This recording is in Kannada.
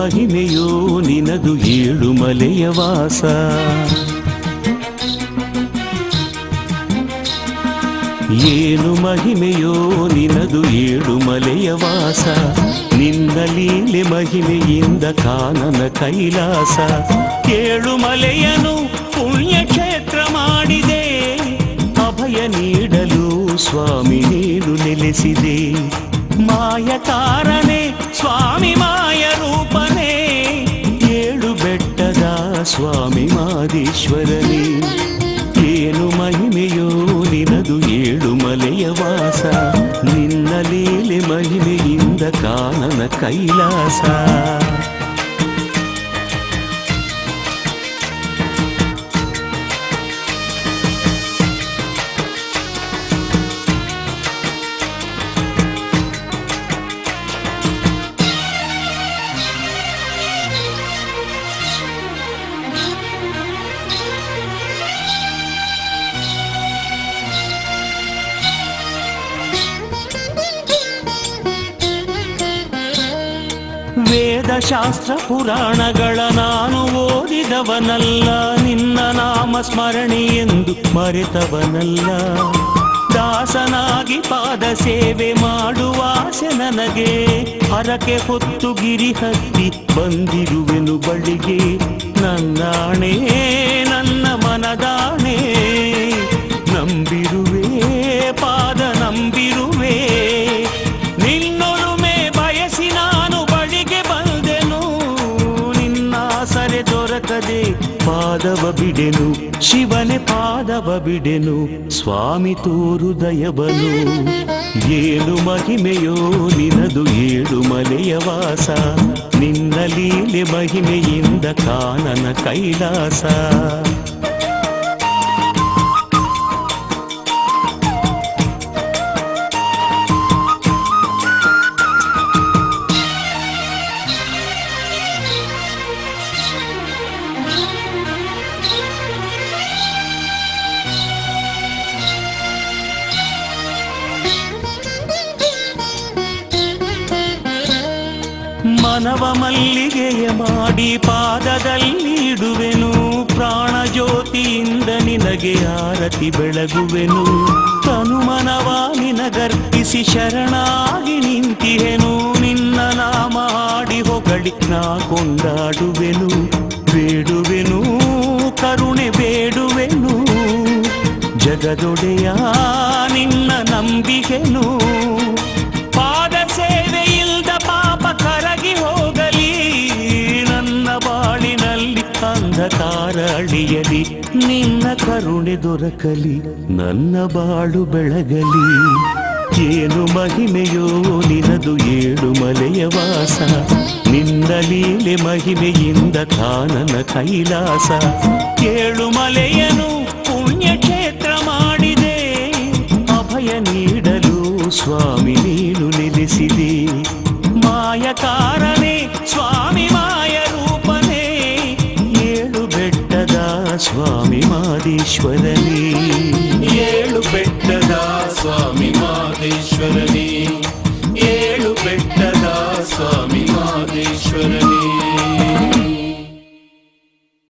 ಮಹಿಮೆಯೋ ನಿನದು ಏಳು ಮಲೆಯ ವಾಸ ಏನು ಮಹಿಮೆಯೋ ನಿನದು ಏಳು ಮಲೆಯ ವಾಸ ನಿನ್ನ ಲೀಲೆ ಮಹಿಮೆಯಿಂದ ಕಾನನ ಕೈಲಾಸ ಏಳು ಮಲೆಯನು ಪುಣ್ಯಕ್ಷೇತ್ರ ಮಾಡಿದೆ ಅಭಯ ನೀಡಲು ಸ್ವಾಮಿ ನೀನು ನೆಲೆಸಿದೆ ಮಾಯಕಾರನೇ ಸ್ವಾಮಿ ಮಾಯ ರೂಪನೇ ಏಳು ಬೆಟ್ಟದ ಸ್ವಾಮಿ ಮಾದೇಶ್ವರನೇ ಏನು ಮಹಿಮೆಯೋ ನಿನದು ಏಳು ಮಲೆಯ ವಾಸ ನಿನ್ನ ಲೀಲೆ ಮಹಿಮೆಯಿಂದ ಕಾನನ ಕೈಲಾಸ ವೇದಶಾಸ್ತ್ರ ಪುರಾಣಗಳ ನಾನು ಓದಿದವನಲ್ಲ ನಿನ್ನ ನಾಮ ಸ್ಮರಣೆ ಎಂದು ಮರೆತವನಲ್ಲ ದಾಸನಾಗಿ ಪಾದ ಸೇವೆ ಮಾಡುವ ಆಸೆ ನನಗೆ ಹರಕೆ ಹೊತ್ತು ಗಿರಿ ಹತ್ತಿ ಬಂದಿರುವೆನು ಬಳಿಗೆ ನನ್ನಾಣೆ ನನ್ನ ಮನದಾಣೆ ನಂಬಿರುವೆ ಪಾದ ನಂಬಿರುವೆ ನಿನ್ನೊಲುಮೆ ಬಯಸಿ ನಾನು ಬಳಿಗೆ ಬಂದೆನು ನಿನ್ನ ಸರೆ ದೊರಕದೆ ಪಾದವ ಬಿಡೆನು ಶಿವನೇ ಪಾದವ ಬಿಡೆನು ಸ್ವಾಮಿ ತೋರು ದಯಬನು ಏಳು ಮಹಿಮೆಯೋ ನಿನದು ಏಳು ಮಲೆಯ ವಾಸ ನಿನ್ನ ಲೀಲೆ ಮಹಿಮೆಯಿಂದ ಕಾನನ ಕೈಲಾಸ ಮನವ ಮಲ್ಲಿಗೆಯ ಮಾಡಿ ಪಾದದಲ್ಲಿ ಇಡುವೆನು ಪ್ರಾಣ ಜ್ಯೋತಿಯಿಂದ ನಿನಗೆ ಆರತಿ ಬೆಳಗುವೆನು ತನುಮನವ ನಿನಗರ್ಪಿಸಿ ಶರಣಾಗಿ ನಿಂತಿಹೆನು ನಿನ್ನ ನಾಮ ಹಾಡಿ ಹೊಗಳಿ ನಾ ಕೊಂಡಾಡುವೆನು ಬೇಡುವೆನು ಕರುಣೆ ಬೇಡುವೆನು ಜಗದೊಡೆಯ ನಿನ್ನ ನಂಬಿಕೆನು ಪಾದ ಸೇವೆಯಿಲ್ದ ಪಾಪ ಕರಗಿ ಹೋಗಲಿ ನನ್ನ ಬಾಳಿನಲ್ಲಿ ಅಂಧಕಾರ ಅಳಿಯಲಿ ನಿನ್ನ ಕರುಣೆ ದೊರಕಲಿ ನನ್ನ ಬಾಳು ಬೆಳಗಲಿ ಏನು ಮಹಿಮೆಯೋ ನಿನದು ಏಳು ಮಲೆಯ ವಾಸ ನಿನ್ನ ಲೀಲೆ ಮಹಿಮೆಯಿಂದ ಕಾನನ ಕೈಲಾಸ ಏಳು ಮಲೆಯನು ಪುಣ್ಯಕ್ಷೇತ್ರ ಮಾಡಿದೆ ಅಭಯ ನೀಡಲು ಸ್ವಾಮಿ ನೀನು ನೆಲೆಸಿದೆ ಮಾಯಕಾರನೇ ಸ್ವಾಮಿ ಮಾಯ ರೂಪನೇ ಏಳು ಬೆಟ್ಟದ ಸ್ವಾಮಿ ಮಾದೇಶ್ವರನೇ